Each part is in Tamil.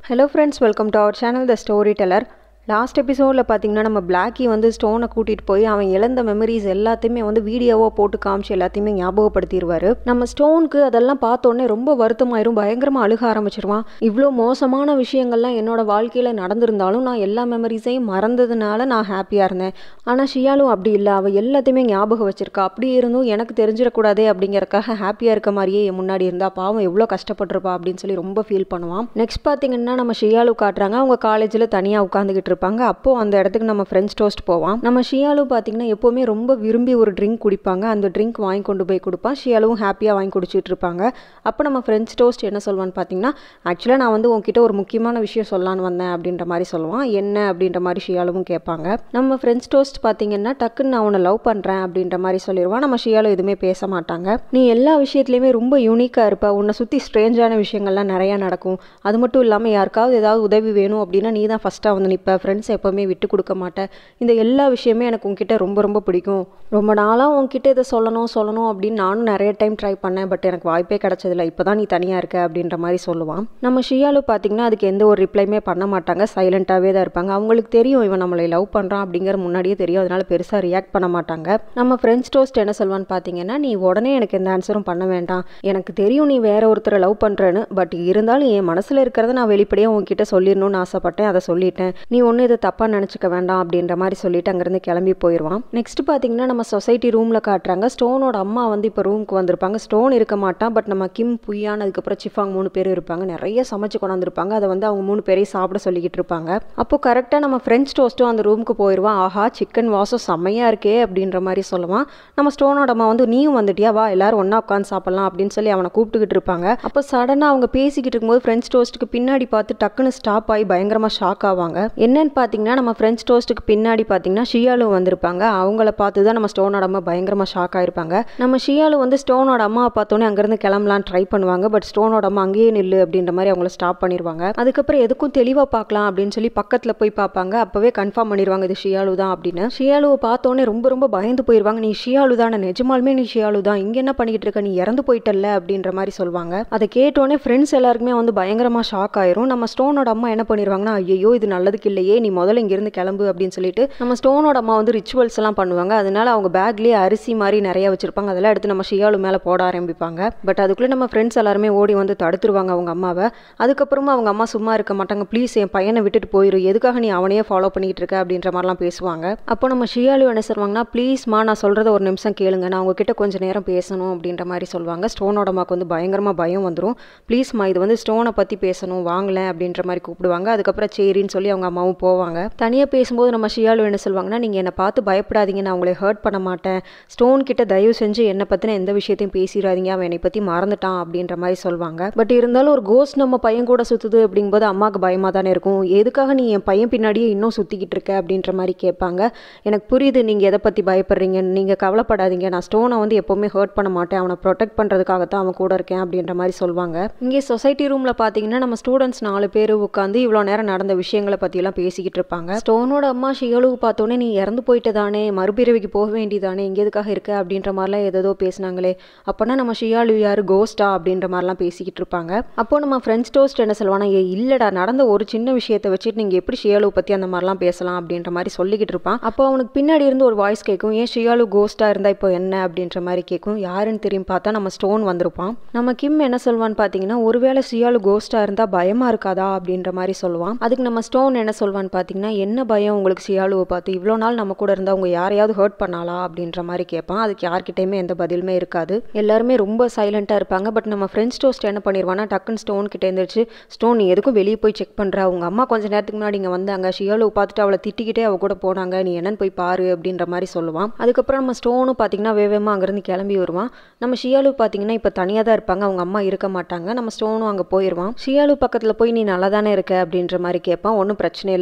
hello friends welcome to our channel the storyteller last எபிசோடில் பார்த்தீங்கன்னா நம்ம பிளாக்கி வந்து ஸ்டோனை கூட்டிகிட்டு போய் அவன் இழந்த மெமரிஸ் எல்லாத்தையுமே வந்து வீடியோவாக போட்டு காமிச்சு எல்லாத்தையுமே ஞாபகப்படுத்திடுவார் நம்ம ஸ்டோனுக்கு அதெல்லாம் பார்த்தோன்னே ரொம்ப வருத்தமாயிரும் பயங்கரமாக அழுக ஆரம்பிச்சிருவான் இவ்வளோ மோசமான விஷயங்கள்லாம் என்னோட வாழ்க்கையில் நடந்திருந்தாலும் நான் எல்லா மெமரிஸையும் மறந்ததுனால நான் ஹாப்பியாக இருந்தேன் ஆனால் ஷியாலும் அப்படி இல்லை அவள் எல்லாத்தையுமே ஞாபகம் வச்சிருக்கா அப்படி இருந்தும் எனக்கு தெரிஞ்சிடக்கூடாதே அப்படிங்கறக்காக ஹாப்பியாக இருக்க மாதிரியே என் முன்னாடி இருந்தா பாவம் எவ்வளோ கஷ்டப்பட்டிருப்பா அப்படின்னு சொல்லி ரொம்ப ஃபீல் பண்ணுவான் நெக்ஸ்ட் பார்த்தீங்கன்னா நம்ம ஷியாலு காட்டுறாங்க அவங்க காலேஜில் தனியாக உட்காந்துக்கிட்டு இருப்பாங்க அப்போ அந்த இடத்துக்கு நம்ம ஃப்ரெண்ட்ஸ் டோஸ்ட் போவான் நம்ம ஷியாலு பார்த்தீங்கன்னா எப்போவுமே ரொம்ப விரும்பி ஒரு ட்ரிங்க் குடிப்பாங்க அந்த ட்ரிங்க் வாங்கி கொண்டு போய் கொடுப்பான் ஷியாலுவும் ஹாப்பியாக வாங்கி குடிச்சிட்டு இருப்பாங்க அப்போ நம்ம ஃப்ரெண்ட்ஸ் டோஸ்ட் என்ன சொல்வான்னு பார்த்தீங்கன்னா ஆக்சுவலாக நான் வந்து உங்ககிட்ட ஒரு முக்கியமான விஷயம் சொல்லலான்னு வந்தேன் அப்படின்ற மாதிரி சொல்லுவான் என்ன அப்படின்ற மாதிரி ஷியாலுவும் கேட்பாங்க நம்ம ஃப்ரெண்ட்ஸ் டோஸ்ட் பார்த்தீங்கன்னா டக்குன்னு நான் உன்னை லவ் பண்ணுறேன் அப்படின்ற மாதிரி சொல்லிடுவான் நம்ம ஷியாலு எதுவுமே பேச மாட்டாங்க நீ எல்லா விஷயத்துலையுமே ரொம்ப யூனிக்காக இருப்ப உன்னை சுற்றி ஸ்ட்ரேஞ்சான விஷயங்கள்லாம் நிறையா நடக்கும் அது மட்டும் இல்லாமல் யாருக்காவது ஏதாவது உதவி வேணும் அப்படின்னா நீ தான் ஃபஸ்ட்டாக வந்து நிற்ப ஃப்ரெண்ட்ஸ் எப்போவுமே விட்டு கொடுக்க மாட்டேன் இந்த எல்லா விஷயமே எனக்கு உங்ககிட்ட ரொம்ப ரொம்ப பிடிக்கும் ரொம்ப நாளாக உங்ககிட்ட இதை சொல்லணும் சொல்லணும் அப்படின்னு நானும் நிறைய டைம் ட்ரை பண்ணேன் பட் எனக்கு வாய்ப்பே கிடச்சதில்ல இப்போ தான் நீ தனியாக இருக்க அப்படின்ற மாதிரி சொல்லுவான் நம்ம ஷியாலு பார்த்தீங்கன்னா அதுக்கு எந்த ஒரு ரிப்ளைமே பண்ண மாட்டாங்க சைலண்ட்டாகவே தான் இருப்பாங்க அவங்களுக்கு தெரியும் இவன் நம்மளை லவ் பண்ணுறான் அப்படிங்கிற முன்னாடியே தெரியும் அதனால பெருசாக ரியாக்ட் பண்ண மாட்டாங்க நம்ம ஃப்ரெண்ட்ஸ் டோஸ்ட் என்ன சொல்வான்னு பார்த்தீங்கன்னா நீ உடனே எனக்கு எந்த ஆன்சரும் பண்ண வேண்டாம் எனக்கு தெரியும் நீ வேற ஒருத்தரை லவ் பண்ணுறேன்னு பட் இருந்தாலும் என் மனசில் இருக்கிறத நான் வெளிப்படையாக உங்ககிட்ட சொல்லிடணும்னு ஆசைப்பட்டேன் அதை சொல்லிட்டேன் நீ ஒன்றும் இதை தப்பாக நினச்சிக்க வேண்டாம் அப்படின்ற மாதிரி சொல்லிட்டு அங்கேருந்து கிளம்பி போயிடுவான் நெக்ஸ்ட் பார்த்தீங்கன்னா நம்ம சொசைட்டி ரூமில் காட்டுறாங்க ஸ்டோனோட அம்மா வந்து இப்போ ரூமுக்கு வந்திருப்பாங்க ஸ்டோன் இருக்க மாட்டான் பட் நம்ம கிம் புயான் அதுக்கப்புறம் சிஃபாங் மூணு பேர் இருப்பாங்க நிறைய சமைச்சு கொண்டாந்துருப்பாங்க அதை வந்து அவங்க மூணு பேரையும் சாப்பிட சொல்லிக்கிட்டு இருப்பாங்க அப்போ கரெக்டாக நம்ம ஃப்ரெண்ட்ஸ் டோஸ்ட்டும் அந்த ரூமுக்கு போயிடுவான் ஆஹா சிக்கன் வாசம் செம்மையாக இருக்கே அப்படின்ற மாதிரி சொல்லுவான் நம்ம ஸ்டோனோட அம்மா வந்து நீயும் வந்துட்டியா வா எல்லாரும் ஒன்றா உட்காந்து சாப்பிட்லாம் அப்படின்னு சொல்லி அவனை கூப்பிட்டுக்கிட்டு இருப்பாங்க அப்போ சடனாக அவங்க பேசிக்கிட்டு இருக்கும்போது ஃப்ரெண்ட்ஸ் டோஸ்ட்டுக்கு பின்னாடி பார்த்து டக்குன்னு ஸ்டாப் ஆகி பயங்கரமாக ஷாக் ஆவாங்க என்னன்னு பார்த்தீங்கன்னா நம்ம ஃப்ரெண்ட்ஸ் டோஸ்ட்டுக்கு பின்னாடி பார்த்தீங்கன்னா ஷியாலு வந்திருப்பாங்க அவங்கள பார்த்து தான் நம்ம ஸ்டோனோட அம்மா பயங்கரமாக ஷாக் ஆயிருப்பாங்க நம்ம ஷியாலு வந்து ஸ்டோனோட அம்மாவை பார்த்தோன்னே அங்கேருந்து கிளம்பலாம் ட்ரை பண்ணுவாங்க பட் ஸ்டோனோட அம்மா அங்கேயே நில்லு அப்படின்ற மாதிரி அவங்கள ஸ்டாப் பண்ணிடுவாங்க அதுக்கப்புறம் எதுக்கும் தெளிவாக பார்க்கலாம் அப்படின்னு சொல்லி பக்கத்தில் போய் பார்ப்பாங்க அப்போவே கன்ஃபார்ம் பண்ணிடுவாங்க இது ஷியாலு தான் அப்படின்னு ஷியாலுவை பார்த்தோன்னே ரொம்ப ரொம்ப பயந்து போயிடுவாங்க நீ ஷியாலு தானே நிஜமாலுமே நீ ஷியாலு தான் இங்கே என்ன பண்ணிக்கிட்டு இருக்க நீ இறந்து போயிட்டல்ல அப்படின்ற மாதிரி சொல்லுவாங்க அதை கேட்டோன்னே ஃப்ரெண்ட்ஸ் எல்லாருக்குமே வந்து பயங்கரமாக ஷாக் ஆயிரும் நம்ம ஸ்டோனோட அம்மா என்ன பண்ணிடுவாங்கன்னா ஐயோ இது நல்லதுக்கு இல்லையே நீ முதல்ல இங்கேருந்து கிளம்பு அப்படின்னு சொல்லிட்டு நம்ம ஸ்டோனோட அம்மா வந்து ரிச்சுவல்ஸ் எல்லாம் பண்ணுவாங்க அதனால அவங்க பேக்லேயே அரிசி மாதிரி நிறைய வச்சிருப்பாங்க அதெல்லாம் எடுத்து நம்ம ஷியாலு மேலே போட ஆரம்பிப்பாங்க பட் அதுக்குள்ளே நம்ம ஃப்ரெண்ட்ஸ் எல்லாருமே ஓடி வந்து தடுத்துருவாங்க அவங்க அம்மாவை அதுக்கப்புறமா அவங்க அம்மா சும்மா இருக்க மாட்டாங்க ப்ளீஸ் என் பையனை விட்டுட்டு போயிரு எதுக்காக நீ அவனையே ஃபாலோ பண்ணிக்கிட்டு இருக்க அப்படின்ற மாதிரிலாம் பேசுவாங்க அப்போ நம்ம ஷியாலு என்ன சொல்லுவாங்கன்னா ப்ளீஸ்மா நான் சொல்கிறத ஒரு நிமிஷம் கேளுங்க நான் உங்ககிட்ட கொஞ்சம் நேரம் பேசணும் அப்படின்ற மாதிரி சொல்லுவாங்க ஸ்டோனோட அம்மாவுக்கு வந்து பயங்கரமாக பயம் வந்துடும் ப்ளீஸ்மா இது வந்து ஸ்டோனை பற்றி பேசணும் வாங்கலேன் அப்படின்ற மாதிரி கூப்பிடுவாங்க அதுக்கப்புறம் சரின்னு சொல்லி அவங்க அம்மாவும் போவாங்க தனியாக பேசும்போது நம்ம ஷியாலு என்ன சொல்லுவாங்கன்னா நீங்கள் என்னை பார்த்து பயப்படாதீங்க நான் உங்களை ஹர்ட் பண்ண மாட்டேன் ஸ்டோன் கிட்ட தயவு செஞ்சு என்னை பற்றின எந்த விஷயத்தையும் பேசிடாதீங்க அவன் என்னை பற்றி மறந்துட்டான் அப்படின்ற மாதிரி சொல்லுவாங்க பட் இருந்தாலும் ஒரு கோஸ்ட் நம்ம பையன் கூட சுற்றுது அப்படிங்கும்போது அம்மாவுக்கு பயமாக தானே இருக்கும் எதுக்காக நீ என் பையன் பின்னாடியே இன்னும் சுற்றிக்கிட்டு இருக்க அப்படின்ற மாதிரி கேட்பாங்க எனக்கு புரியுது நீங்கள் எதை பற்றி பயப்படுறீங்க நீங்கள் கவலைப்படாதீங்க நான் ஸ்டோனை வந்து எப்போவுமே ஹர்ட் பண்ண மாட்டேன் அவனை ப்ரொடெக்ட் பண்ணுறதுக்காக தான் அவன் கூட இருக்கேன் அப்படின்ற மாதிரி சொல்லுவாங்க இங்கே சொசைட்டி ரூமில் பார்த்தீங்கன்னா நம்ம ஸ்டூடெண்ட்ஸ் நாலு பேர் உட்காந்து இவ்வளோ நேரம் நடந்த விஷயங்களை பற்றியெல்லாம் பேசிக்கிட்டு இருப்பாங்க ஸ்டோனோட அம்மா ஷியலுக்கு பார்த்தோன்னே நீ இறந்து போயிட்டதானே மறுபிறவிக்கு போக வேண்டியதானே இங்கே எதுக்காக இருக்க அப்படின்ற மாதிரிலாம் ஏதோ பேசினாங்களே அப்போனா நம்ம ஷியாலு யார் கோஸ்டா அப்படின்ற மாதிரிலாம் பேசிக்கிட்டு இருப்பாங்க அப்போ நம்ம ஃப்ரெண்ட்ஸ் டோஸ்ட் என்ன சொல்லுவானா ஏ இல்லடா நடந்த ஒரு சின்ன விஷயத்தை வச்சுட்டு நீங்கள் எப்படி ஷியாலு பற்றி அந்த மாதிரிலாம் பேசலாம் அப்படின்ற மாதிரி சொல்லிக்கிட்டு இருப்பான் அப்போ அவனுக்கு பின்னாடி இருந்து ஒரு வாய்ஸ் கேட்கும் ஏன் ஷியாலு கோஸ்ட்டாக இருந்தால் இப்போ என்ன அப்படின்ற மாதிரி கேட்கும் யாருன்னு திரும்பி பார்த்தா நம்ம ஸ்டோன் வந்திருப்பான் நம்ம கிம் என்ன சொல்வான்னு பார்த்தீங்கன்னா ஒருவேளை ஷியாலு கோஸ்ட்டாக இருந்தால் பயமாக இருக்காதா அப்படின்ற மாதிரி சொல்லுவான் அதுக்கு நம்ம ஸ்டோன் என்ன சொல்வான்னு பார்த்தீங்கன்னா என்ன பயம் உங்களுக்கு ஷியாலுவை பார்த்து இவ்வளோ நாள் நம்ம கூட இருந்தால் அவங்க யாரையாவது ஹர்ட் பண்ணாலா அப்படின்ற மாதிரி கேட்பான் அதுக்கு யார்கிட்டயுமே எந்த பதிலுமே இருக்காது எல்லாருமே ரொம்ப சைலண்ட்டாக இருப்பாங்க பட் நம்ம ஃப்ரெண்ட்ஸ் டோஸ்ட் என்ன பண்ணிடுவானா டக்குன்னு ஸ்டோன் கிட்ட எழுந்திரிச்சு ஸ்டோன் நீ எதுக்கும் வெளியே போய் செக் பண்ணுற அவங்க அம்மா கொஞ்ச நேரத்துக்கு முன்னாடி இங்கே வந்தாங்க ஷியாலுவை பார்த்துட்டு அவளை திட்டிக்கிட்டே அவ கூட போனாங்க நீ என்னன்னு போய் பாரு அப்படின்ற மாதிரி சொல்லுவான் அதுக்கப்புறம் நம்ம ஸ்டோனும் பார்த்தீங்கன்னா வேகமாக அங்கேருந்து கிளம்பி வருவான் நம்ம ஷியாலு பார்த்தீங்கன்னா இப்போ தனியாக தான் இருப்பாங்க அவங்க அம்மா இருக்க மாட்டாங்க நம்ம ஸ்டோனும் அங்கே போயிடுவான் ஷியாலு பக்கத்தில் போய் நீ நல்லா தானே இருக்க அப்படின்ற மாதிரி கேட்பான் ஒன்றும் பிரச்சனை இல்லை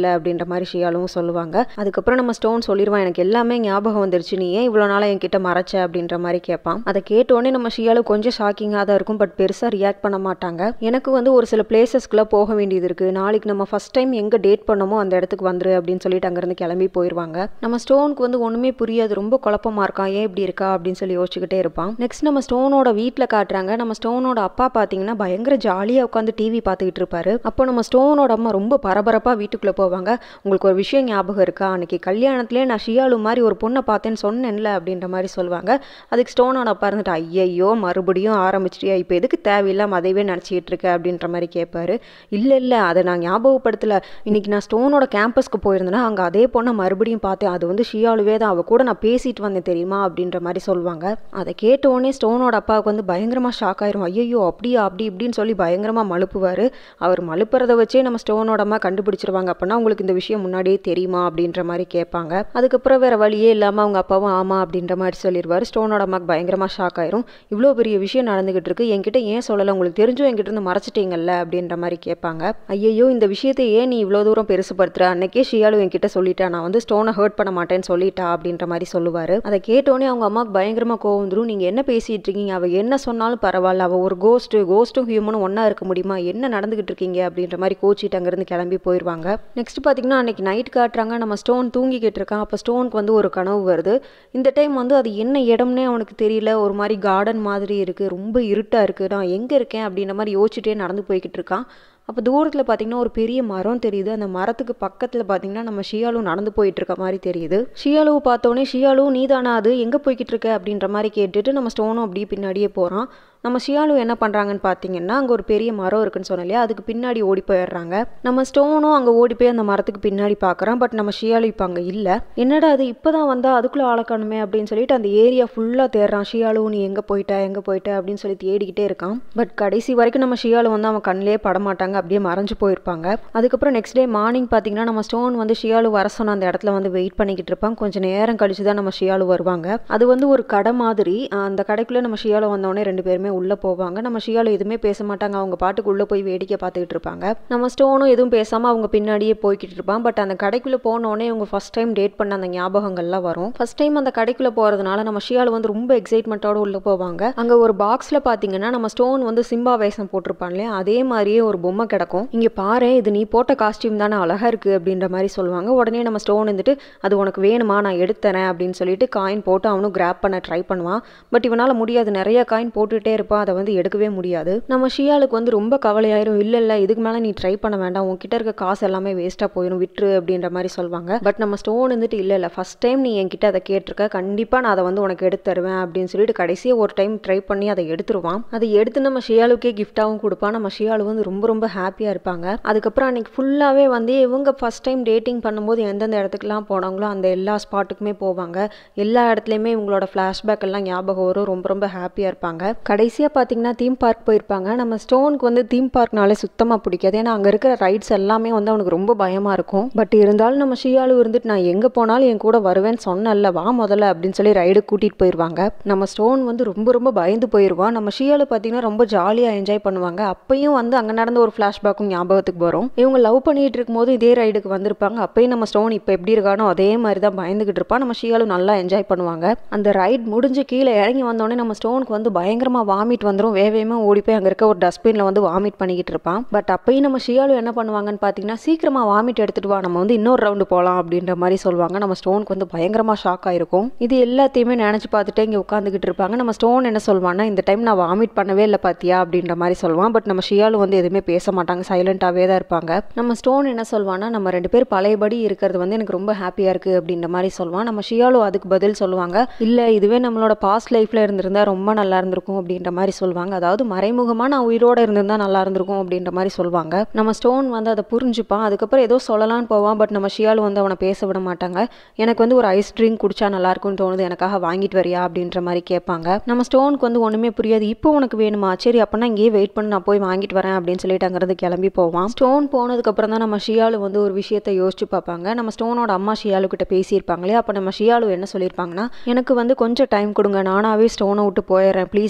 இல்லை அப்படின்ற மாதிரி ஷியாலும் சொல்லுவாங்க அதுக்கப்புறம் நம்ம ஸ்டோன் சொல்லிடுவான் எனக்கு எல்லாமே ஞாபகம் வந்துருச்சு நீ ஏன் இவ்வளோ நாளாக என்கிட்ட மறைச்ச அப்படின்ற மாதிரி கேட்பான் அதை கேட்டோடனே நம்ம ஷியாலு கொஞ்சம் ஷாக்கிங்காக தான் இருக்கும் பட் பெருசாக ரியாக்ட் பண்ண மாட்டாங்க எனக்கு வந்து ஒரு சில பிளேசஸ்க்குள்ளே போக வேண்டியது இருக்குது நாளைக்கு நம்ம ஃபஸ்ட் டைம் எங்கே டேட் பண்ணமோ அந்த இடத்துக்கு வந்துரு அப்படின்னு சொல்லிட்டு அங்கேருந்து கிளம்பி போயிடுவாங்க நம்ம ஸ்டோனுக்கு வந்து ஒன்றுமே புரியாது ரொம்ப குழப்பமா இருக்கான் ஏன் இப்படி இருக்கா அப்படின்னு சொல்லி யோசிச்சுக்கிட்டே இருப்பான் நெக்ஸ்ட் நம்ம ஸ்டோனோட வீட்டில் காட்டுறாங்க நம்ம ஸ்டோனோட அப்பா பார்த்தீங்கன்னா பயங்கர ஜாலியாக உட்காந்து டிவி பார்த்துக்கிட்டு இருப்பாரு அப்போ நம்ம ஸ்டோனோட அம்மா ரொம்ப பரபரப்பாக வீட்டுக்குள்ளே போவாங்க உங்களுக்கு ஒரு விஷயம் ஞாபகம் இருக்கா அன்னைக்கு கல்யாணத்துலேயே நான் ஷியாலு மாதிரி ஒரு பொண்ணை பார்த்தேன்னு சொன்னேன்ல அப்படின்ற மாதிரி சொல்லுவாங்க அதுக்கு ஸ்டோனோட அப்பா இருந்துட்டு ஐயையோ மறுபடியும் ஆரம்பிச்சிட்டியா இப்போ எதுக்கு தேவையில்லாம அதையவே நினச்சிக்கிட்டு இருக்க அப்படின்ற மாதிரி கேட்பாரு இல்லை இல்லை அதை நான் ஞாபகப்படுத்தல இன்னைக்கு நான் ஸ்டோனோட கேம்பஸ்க்கு போயிருந்தேன்னா அங்கே அதே பொண்ணை மறுபடியும் பார்த்தேன் அது வந்து ஷியாலுவே தான் அவ கூட நான் பேசிட்டு வந்தேன் தெரியுமா அப்படின்ற மாதிரி சொல்லுவாங்க அதை கேட்ட உடனே ஸ்டோனோட அப்பாவுக்கு வந்து பயங்கரமாக ஷாக் ஆயிரும் ஐயோ அப்படியா அப்படி இப்படின்னு சொல்லி பயங்கரமாக மழுப்புவார் அவர் மழுப்புறத வச்சே நம்ம ஸ்டோனோட அம்மா கண்டுபிடிச்சிருவாங்க அப்படின்னா உங்களுக்கு இந்த விஷயம் முன்னாடியே தெரியுமா அப்படின்ற மாதிரி கேட்பாங்க அதுக்கப்புறம் வேற வழியே இல்லாமல் அவங்க அப்பாவும் ஆமா அப்படின்ற மாதிரி சொல்லிடுவார் ஸ்டோனோட அம்மாவுக்கு பயங்கரமாக ஷாக் ஆயிரும் இவ்வளோ பெரிய விஷயம் நடந்துகிட்டு இருக்கு என்கிட்ட ஏன் சொல்லலை உங்களுக்கு தெரிஞ்சும் என்கிட்ட இருந்து மறைச்சிட்டீங்கல்ல அப்படின்ற மாதிரி கேட்பாங்க ஐயையோ இந்த விஷயத்தை ஏன் நீ இவ்வளோ தூரம் பெருசுப்படுத்துற அன்னைக்கே ஷியாலு என்கிட்ட சொல்லிட்டா நான் வந்து ஸ்டோனை ஹர்ட் பண்ண மாட்டேன்னு சொல்லிட்டா அப்படின்ற மாதிரி சொல்லுவார் அதை கேட்டோடனே அவங்க அம்மாவுக்கு பயங்கரமாக கோவம் வந்துடும் நீங்கள் என்ன பேசிகிட்டு இருக்கீங்க அவள் என்ன சொன்னாலும் பரவாயில்ல அவள் ஒரு கோஸ்ட்டு கோஸ்ட்டும் ஹியூமனும் ஒன்றா இருக்க முடியுமா என்ன நடந்துகிட்டு இருக்கீங்க அப்படின்ற மாதிரி கோச்சிட்டு அங்கேருந்து கிளம்பி போயிடுவாங்க நெக்ஸ்ட் பார்த்தீங்கன்னா அன்னைக்கு நைட் காட்டுறாங்க நம்ம ஸ்டோன் தூங்கிக்கிட்டு இருக்கான் அப்போ ஸ்டோனுக்கு வந்து ஒரு கனவு வருது இந்த டைம் வந்து அது என்ன இடம்னே அவனுக்கு தெரியல ஒரு மாதிரி கார்டன் மாதிரி இருக்குது ரொம்ப இருட்டாக இருக்குது நான் எங்கே இருக்கேன் அப்படின்ற மாதிரி யோசிச்சுட்டே நடந்து போய்கிட்டு இருக்கான் அப்போ தூரத்தில் பார்த்தீங்கன்னா ஒரு பெரிய மரம் தெரியுது அந்த மரத்துக்கு பக்கத்தில் பார்த்தீங்கன்னா நம்ம ஷியாலு நடந்து போயிட்டு இருக்க மாதிரி தெரியுது ஷியாலுவை பார்த்தோன்னே ஷியாலு நீதானா அது எங்கே போய்கிட்டு இருக்க அப்படின்ற மாதிரி கேட்டுட்டு நம்ம ஸ்டோனும் அப்படியே பின்னாடியே போகிறான் நம்ம ஷியாலு என்ன பண்ணுறாங்கன்னு பார்த்தீங்கன்னா அங்கே ஒரு பெரிய மரம் இருக்குன்னு சொன்னோம் இல்லையா அதுக்கு பின்னாடி ஓடி போயிடுறாங்க நம்ம ஸ்டோனும் அங்கே ஓடி போய் அந்த மரத்துக்கு பின்னாடி பார்க்குறான் பட் நம்ம ஷியாலு இப்போ அங்கே இல்லை என்னடா அது இப்போ தான் வந்தால் அதுக்குள்ளே ஆளக்கணுமே அப்படின்னு சொல்லிட்டு அந்த ஏரியா ஃபுல்லாக தேடுறான் ஷியாலு நீ எங்கே போயிட்ட எங்கே போயிட்ட அப்படின்னு சொல்லி தேடிக்கிட்டே இருக்கான் பட் கடைசி வரைக்கும் நம்ம ஷியாலு வந்து அவன் கண்ணிலே படமாட்டாங்க அப்படியே மறைஞ்சு போயிருப்பாங்க அதுக்கப்புறம் நெக்ஸ்ட் டே மார்னிங் பார்த்தீங்கன்னா நம்ம ஸ்டோன் வந்து ஷியாலு வர சொன்ன அந்த இடத்துல வந்து வெயிட் பண்ணிக்கிட்டு இருப்பான் கொஞ்சம் நேரம் கழிச்சு தான் நம்ம ஷியாலு வருவாங்க அது வந்து ஒரு கடை மாதிரி அந்த கடைக்குள்ளே நம்ம ஷியாலு வந்தோடனே ரெண்டு பேருமே உள்ளே போவாங்க நம்ம ஷியாலு எதுவுமே பேச மாட்டாங்க அவங்க பாட்டுக்கு உள்ளே போய் வேடிக்கை பார்த்துக்கிட்டு இருப்பாங்க நம்ம ஸ்டோனும் எதுவும் பேசாமல் அவங்க பின்னாடியே போய்கிட்டு இருப்பான் பட் அந்த கடைக்குள்ளே போனோடனே இவங்க ஃபஸ்ட் டைம் டேட் பண்ண அந்த ஞாபகங்கள்லாம் வரும் ஃபஸ்ட் டைம் அந்த கடைக்குள்ளே போகிறதுனால நம்ம ஷியாலு வந்து ரொம்ப எக்ஸைட்மெண்ட்டோட உள்ளே போவாங்க அங்கே ஒரு பாக்ஸில் பார்த்தீங்கன்னா நம்ம ஸ்டோன் வந்து சிம்பா வேஷம் போட்டிருப்பான் இல்லையா அதே மாதிரியே ஒரு பொம்மை கிடக்கும் இங்கே பாரு இது நீ போட்ட காஸ்டியூம் தானே அழகாக இருக்குது அப்படின்ற மாதிரி சொல்லுவாங்க உடனே நம்ம ஸ்டோன் வந்துட்டு அது உனக்கு வேணுமா நான் எடுத்தரேன் அப்படின்னு சொல்லிட்டு காயின் போட்டு அவனும் கிராப் பண்ண ட்ரை பண்ணுவான் பட் இவனால் முடியாது நிறைய காயின் போட்டுகிட்டே இருப்பான் அதை வந்து எடுக்கவே முடியாது நம்ம ஷியாலுக்கு வந்து ரொம்ப கவலையாயிரும் இல்லை இல்லை இதுக்கு மேலே நீ ட்ரை பண்ண வேண்டாம் உன்கிட்ட இருக்க காசு எல்லாமே வேஸ்ட்டாக போயிடும் விட்டுரு அப்படின்ற மாதிரி சொல்லுவாங்க பட் நம்ம ஸ்டோன் வந்துட்டு இல்லை இல்லை ஃபஸ்ட் டைம் நீ என்கிட்ட அதை கேட்டிருக்க கண்டிப்பாக நான் அதை வந்து உனக்கு எடுத்து தருவேன் அப்படின்னு சொல்லிட்டு கடைசியாக ஒரு டைம் ட்ரை பண்ணி அதை எடுத்துருவான் அதை எடுத்து நம்ம ஷியாலுக்கே கிஃப்டாகவும் கொடுப்பான் நம்ம ஷியாலு வந்து ரொம்ப ரொம்ப ஹாப்பியாக இருப்பாங்க அதுக்கப்புறம் அன்னைக்கு ஃபுல்லாகவே வந்து இவங்க ஃபஸ்ட் டைம் டேட்டிங் பண்ணும்போது எந்தெந்த இடத்துக்குலாம் போனாங்களோ அந்த எல்லா ஸ்பாட்டுக்குமே போவாங்க எல்லா இடத்துலையுமே இவங்களோட ஃப்ளாஷ்பேக் எல்லாம் ஞாபகம் வரும் ரொம்ப ரொம்ப ஹாப்பியாக இருப்பாங்க கடைசியாக பார்த்தீங்கன்னா தீம் பார்க் போயிருப்பாங்க நம்ம ஸ்டோனுக்கு வந்து தீம் பார்க்னாலே சுத்தமாக பிடிக்காது ஏன்னா அங்கே இருக்கிற ரைட்ஸ் எல்லாமே வந்து அவனுக்கு ரொம்ப பயமாக இருக்கும் பட் இருந்தாலும் நம்ம ஷியாலு இருந்துட்டு நான் எங்கே போனாலும் என் கூட வருவேன்னு சொன்னல வா முதல்ல அப்படின்னு சொல்லி ரைடு கூட்டிகிட்டு போயிடுவாங்க நம்ம ஸ்டோன் வந்து ரொம்ப ரொம்ப பயந்து போயிடுவான் நம்ம ஷியாலு பார்த்தீங்கன்னா ரொம்ப ஜாலியாக என்ஜாய் பண்ணுவாங்க அப்பயும் வந்து அங்கே நடந்த ஒரு ஃப்ளாஷ்பேக்கும் ஞாபகத்துக்கு வரும் இவங்க லவ் பண்ணிட்டு இருக்கும்போது இதே ரைடுக்கு வந்திருப்பாங்க அப்பயும் நம்ம ஸ்டோன் இப்போ எப்படி இருக்கானோ அதே மாதிரி தான் பயந்துகிட்டு இருப்பான் நம்ம ஷியாலு நல்லா என்ஜாய் பண்ணுவாங்க அந்த ரைட் முடிஞ்சு கீழே இறங்கி வந்தோடனே நம்ம ஸ்டோனுக்கு வந்து பயங்கரமாக வாமிட் வந்துடும் வேவேமாக ஓடி போய் அங்கே இருக்க ஒரு டஸ்ட்பினில் வந்து வாமிட் பண்ணிக்கிட்டு இருப்பான் பட் அப்பயும் நம்ம ஷியாலு என்ன பண்ணுவாங்கன்னு பார்த்தீங்கன்னா சீக்கிரமாக வாமிட் எடுத்துட்டு வா நம்ம வந்து இன்னொரு ரவுண்டு போகலாம் அப்படின்ற மாதிரி சொல்லுவாங்க நம்ம ஸ்டோனுக்கு வந்து பயங்கரமாக ஷாக் ஆயிருக்கும் இது எல்லாத்தையுமே நினச்சி பார்த்துட்டு இங்கே உட்காந்துக்கிட்டு இருப்பாங்க நம்ம ஸ்டோன் என்ன சொல்வான்னா இந்த டைம் நான் வாமிட் பண்ணவே இல்லை பார்த்தியா அப்படின்ற மாதிரி சொல்லுவான் பட் நம்ம ஷியாலு வந்து எதுவுமே பேச மாட்டாங்க சைலண்ட்டாகவே தான் இருப்பாங்க நம்ம ஸ்டோன் என்ன சொல்வான்னா நம்ம ரெண்டு பேர் பழையபடி இருக்கிறது வந்து எனக்கு ரொம்ப ஹாப்பியாக இருக்குது அப்படின்ற மாதிரி சொல்லுவான் நம்ம ஷியாலு அதுக்கு பதில் சொல்லுவாங்க இல்லை இதுவே நம்மளோட பாஸ்ட் லைஃப்பில் இருந்திருந்தா ரொம்ப நல்லா இருந்திருக்கும் அப்படின்ற மாதிரி சொல்லுவாங்க அதாவது மறைமுகமாக நான் உயிரோடு இருந்திருந்தா நல்லா இருந்திருக்கும் அப்படின்ற மாதிரி சொல்லுவாங்க நம்ம ஸ்டோன் வந்து அதை புரிஞ்சுப்பான் அதுக்கப்புறம் ஏதோ சொல்லலாம்னு போவான் பட் நம்ம ஷியாலு வந்து அவனை பேச விட மாட்டாங்க எனக்கு வந்து ஒரு ஐஸ் ட்ரிங்க் குடிச்சா நல்லா இருக்கும்னு தோணுது எனக்காக வாங்கிட்டு வரியா அப்படின்ற மாதிரி கேட்பாங்க நம்ம ஸ்டோனுக்கு வந்து ஒன்றுமே புரியாது இப்போ உனக்கு வேணுமா சரி அப்போனா இங்கேயே வெயிட் பண்ணி நான் போய் வாங்கிட்டு வரேன் அப்படின்னு சொல்லிட்டு அங்கேருந்து கிளம்பி போவான் ஸ்டோன் போனதுக்கப்புறம் தான் நம்ம ஷியாலு வந்து ஒரு விஷயத்தை யோசிச்சு பார்ப்பாங்க நம்ம ஸ்டோனோட அம்மா ஷியாலு கிட்ட பேசியிருப்பாங்களே அப்போ நம்ம ஷியாலு என்ன சொல்லியிருப்பாங்கன்னா எனக்கு வந்து கொஞ்சம் டைம் கொடுங்க நானாவே ஸ்டோனை விட்டு போயிடுறேன் ப்ளீஸ் என்ன நம்புங்க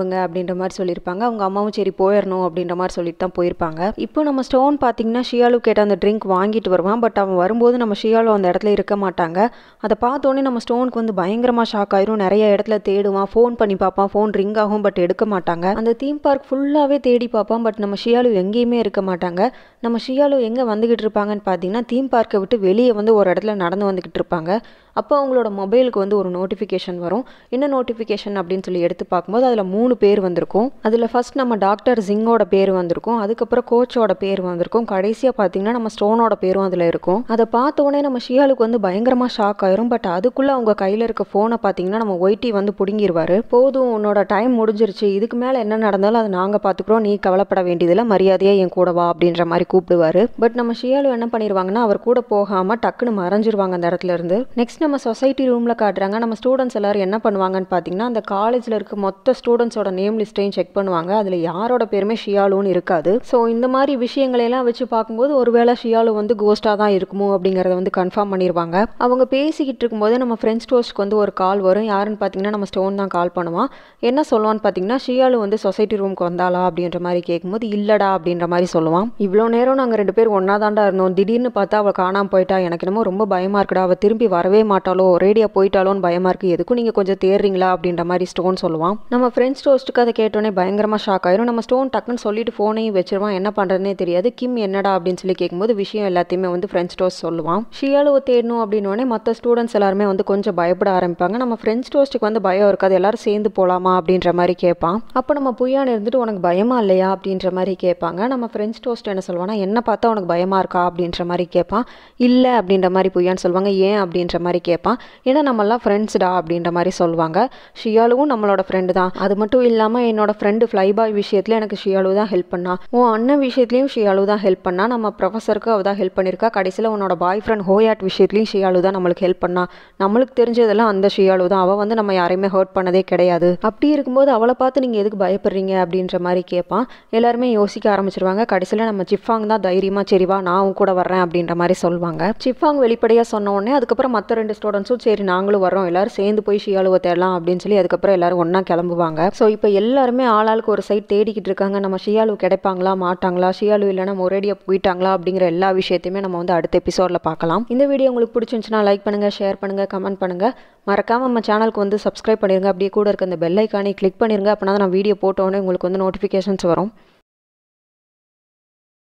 கிளம்புங்க அப்படின்ற மாதிரி சொல்லியிருப்பாங்க அவங்க அம்மாவும் சரி போயிடணும் அப்படின்ற மாதிரி சொல்லிட்டு தான் போயிருப்பாங்க இப்போ நம்ம ஸ்டோன் பார்த்தீங்கன்னா ஷியாலு கேட்ட அந்த ட்ரிங்க் வாங்கிட்டு வருவான் பட் அவன் வரும்போது நம்ம ஷியாலு அந்த இடத்துல இருக்க மாட்டாங்க அதை பார்த்தோன்னே நம்ம ஸ்டோனுக்கு வந்து பயங்கரமாக ஷாக் ஆயிரும் நிறைய இடத்துல தேடுவான் ஃபோன் பண்ணி பார்ப்பான் ஃபோன் ரிங் ஆகும் பட் எடுக்க மாட்டாங்க அந்த தீம் பார்க் ஃபுல்லாகவே தேடி பார்ப்பான் பட் நம்ம ஷியாலு எங்கேயுமே இருக்க மாட்டாங்க நம்ம ஷியாலு எங்கே வந்துக்கிட்டு இருப்பாங்கன்னு பார்த்தீங்கன்னா தீம் பார்க்கை விட்டு வெளியே வந்து ஒரு இடத்துல நடந்து வந்துக்கிட்டு இருப்பாங்க அப்போ அவங்களோட மொபைலுக்கு வந்து ஒரு நோட்டிஃபிகேஷன் வரும் என்ன நோட்டிஃபிகேஷன் அப்படின்னு சொல்லி எடுத்து பார்க்கும்போது அதில் மூணு பேர் வந்திருக்கும் அதில் ஃபர்ஸ்ட் நம்ம டாக்டர் ஜிங்கோட பேர் வந்திருக்கும் அதுக்கப்புறம் கோச்சோட பேர் வந்திருக்கும் கடைசியாக பார்த்தீங்கன்னா நம்ம ஸ்டோனோட பேரும் அதில் இருக்கும் அதை பார்த்த உடனே நம்ம ஷியாலுக்கு வந்து பயங்கரமாக ஷாக் ஆயிரும் பட் அதுக்குள்ளே அவங்க கையில் இருக்க ஃபோனை பார்த்தீங்கன்னா நம்ம ஒய்டி வந்து பிடுங்கிடுவார் போதும் உன்னோட டைம் முடிஞ்சிருச்சு இதுக்கு மேலே என்ன நடந்தாலும் அதை நாங்கள் பார்த்துக்குறோம் நீ கவலைப்பட வேண்டியதில்லை மரியாதையாக என் கூட வா அப்படின்ற மாதிரி கூப்பிடுவார் பட் நம்ம ஷியாலு என்ன பண்ணிடுவாங்கன்னா அவர் கூட போகாமல் டக்குன்னு மறைஞ்சிருவாங்க அந்த இடத்துல இருந்து நெக்ஸ்ட் நம்ம சொசைட்டி ரூமில் காட்டுறாங்க நம்ம ஸ்டூடெண்ட்ஸ் எல்லாரும் என்ன பண்ணுவாங்கன்னு பார்த்தீங்கன்னா அந்த காலேஜில் இருக்க மொத்த ஸ்டூடெண்ட்ஸோட நேம் லிஸ்ட்டையும் செக் பண்ணுவாங்க அதில் யாரோட பேருமே ஷியாலுன்னு இருக்காது ஸோ இந்த மாதிரி விஷயங்களையெல்லாம் வச்சு பார்க்கும்போது ஒருவேளை ஷியாலு வந்து கோஸ்ட்டாக தான் இருக்குமோ அப்படிங்கிறத வந்து கன்ஃபார்ம் பண்ணிடுவாங்க அவங்க பேசிக்கிட்டு இருக்கும்போது நம்ம ஃப்ரெண்ட்ஸ் டோஸ்ட்க்கு வந்து ஒரு கால் வரும் யாருன்னு பார்த்தீங்கன்னா நம்ம ஸ்டோன் தான் கால் பண்ணுவான் என்ன சொல்லுவான்னு பார்த்தீங்கன்னா ஷியாலு வந்து சொசைட்டி ரூமுக்கு வந்தாளா அப்படின்ற மாதிரி கேட்கும்போது இல்லடா அப்படின்ற மாதிரி சொல்லுவான் இவ்வளோ நேரம் நாங்கள் ரெண்டு பேரும் ஒன்றா தாண்டா இருந்தோம் திடீர்னு பார்த்தா அவள் காணாமல் போயிட்டா எனக்கு என்னமோ ரொம்ப பயமாக இருக்குடா அவள் திரும்பி வரவே மாட்டாளோ ரேடியா போயிட்டாலோன்னு பயமாக இருக்குது எதுக்கும் நீங்கள் கொஞ்சம் தேடுறீங்களா அப்படின்ற மாதிரி ஸ்டோன் சொல்லுவான் நம்ம ஃப்ரெண்ட்ஸ் டோஸ்ட்டுக்கு அதை கேட்டோன்னே பயங்கரமாக ஷாக் ஆயிரும் நம்ம ஸ்டோன் டக்குன்னு சொல்லிட்டு ஃபோனையும் வச்சிருவான் என்ன பண்ணுறதுனே தெரியாது கிம் என்னடா அப்படின்னு சொல்லி கேட்கும்போது விஷயம் எல்லாத்தையுமே வந்து ஃப்ரெண்ட்ஸ் டோஸ்ட் சொல்லுவான் ஷியாலுவை தேடணும் அப்படின்னோடனே மற்ற ஸ்டூடெண்ட்ஸ் எல்லாருமே வந்து கொஞ்சம் பயப்பட ஆரம்பிப்பாங்க நம்ம ஃப்ரெண்ட்ஸ் டோஸ்ட்டுக்கு வந்து பயம் இருக்காது எல்லாரும் சேர்ந்து போகலாமா அப்படின்ற மாதிரி கேட்பான் அப்போ நம்ம புயான் இருந்துட்டு உனக்கு பயமா இல்லையா அப்படின்ற மாதிரி கேட்பாங்க நம்ம ஃப்ரெண்ட்ஸ் டோஸ்ட் என்ன சொல்லுவானா என்ன பார்த்தா உனக்கு பயமா இருக்கா அப்படின்ற மாதிரி கேட்பான் இல்லை அப்படின்ற மாதிரி புயான்னு சொல்லுவாங்க ஏன் அப்படின்ற மாதிரி கேட்பான் ஏன்னா நம்மலாம் ஃப்ரெண்ட்ஸ்டா அப்படின்ற மாதிரி சொல்லுவாங்க ஷியாலுவும் நம்மளோட ஃப்ரெண்டு தான் அது மட்டும் இல்லாமல் என்னோட ஃப்ரெண்டு ஃப்ளைபாய் விஷயத்தில் எனக்கு ஷியாலு தான் ஹெல்ப் பண்ணா உன் அண்ணன் விஷயத்துலையும் ஷியாலு தான் ஹெல்ப் பண்ணா நம்ம ப்ரொஃபஸருக்கு அவள் தான் ஹெல்ப் பண்ணியிருக்கா கடைசியில் உன்னோட பாய் ஃப்ரெண்ட் ஹோயாட் விஷயத்துலையும் ஷியாலு தான் நம்மளுக்கு ஹெல்ப் பண்ணா நம்மளுக்கு தெரிஞ்சதெல்லாம் அந்த ஷியாலு தான் அவள் வந்து நம்ம யாரையுமே ஹர்ட் பண்ணதே கிடையாது அப்படி இருக்கும்போது அவளை பார்த்து நீங்கள் எதுக்கு பயப்படுறீங்க அப்படின்ற மாதிரி கேட்பான் எல்லாருமே யோசிக்க ஆரம்பிச்சிருவாங்க கடைசியில் நம்ம சிஃபாங் தான் தைரியமாக சரிவா நான் உன் கூட வர்றேன் அப்படின்ற மாதிரி சொல்லுவாங்க சிஃபாங் வெளிப்படையாக சொன்ன உடனே அதுக்கப்புறம் மற்ற ரெண்டு ஸ்டூடெண்ட்ஸும் சரி நாங்களும் வரோம் எல்லாரும் சேர்ந்து போய் ஷியாலுவை தேடலாம் அப்படின்னு சொல்லி அதுக்கப்புறம் எல்லாரும் ஒன்றா கிளம்புவாங்க ஸோ இப்போ எல்லாருமே ஆளாளுக்கு ஒரு சைட் தேடிக்கிட்டு இருக்காங்க நம்ம ஷியாலு கிடைப்பாங்களா மாட்டாங்களா ஷியாலு இல்லைனா ஒரேடியாக போயிட்டாங்களா அப்படிங்கிற எல்லா விஷயத்தையுமே நம்ம வந்து அடுத்த எபிசோடில் பார்க்கலாம் இந்த வீடியோ உங்களுக்கு பிடிச்சிருந்துச்சுன்னா லைக் பண்ணுங்கள் ஷேர் பண்ணுங்கள் கமெண்ட் பண்ணுங்கள் மறக்காமல் நம்ம சேனலுக்கு வந்து சப்ஸ்கிரைப் பண்ணிடுங்க அப்படியே கூட இருக்க அந்த பெல் ஐக்கானே கிளிக் பண்ணிருங்க அப்படின்னா நான் வீடியோ போட்டோன்னே உங்களுக்கு வந்து நோட்டிஃபிகேஷன்ஸ் வரும்